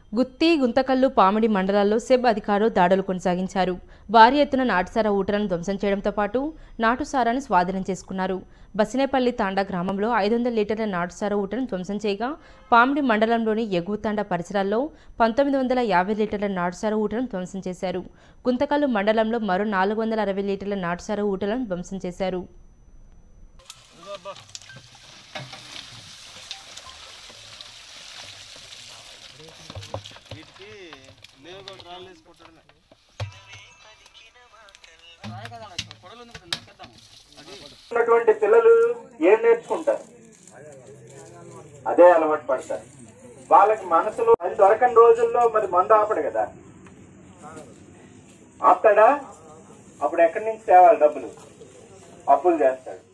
గుత్తి గుంతకల్లు పామిడి మండలాల్లో సెబ్ అధికారులు దాడులు కొనసాగించారు భారీ ఎత్తున నాటుసారా ఊటలను ధ్వంసం చేయడంతో పాటు నాటుసారాన్ని స్వాధీనం చేసుకున్నారు బసినేపల్లి తాండా గ్రామంలో ఐదు వందల లీటర్ల నాటుసారా ఊటను ధ్వంసం చేయగా పామిడి మండలంలోని ఎగువ తాండా పరిసరాల్లో పంతొమ్మిది వందల యాభై లీటర్ల నాటుసారా ఊటను ధ్వంసం చేశారు గుంతకల్లు మండలంలో మరో నాలుగు వందల అరవై లీటర్ల నాటుసారా ఊటలను ధ్వంసం చేశారు వీటికి లేవు కూడా రాళ్ళు వేసి కొట్టడమే ఉన్నటువంటి పిల్లలు ఏం నేర్చుకుంటారు అదే అలవాటు పడతారు వాళ్ళకి మనసులో అది దొరకని రోజుల్లో మరి మందు ఆపడు కదా ఆపుతాడా అప్పుడు ఎక్కడి నుంచి తేవాలి డబ్బులు అప్పులు చేస్తాడు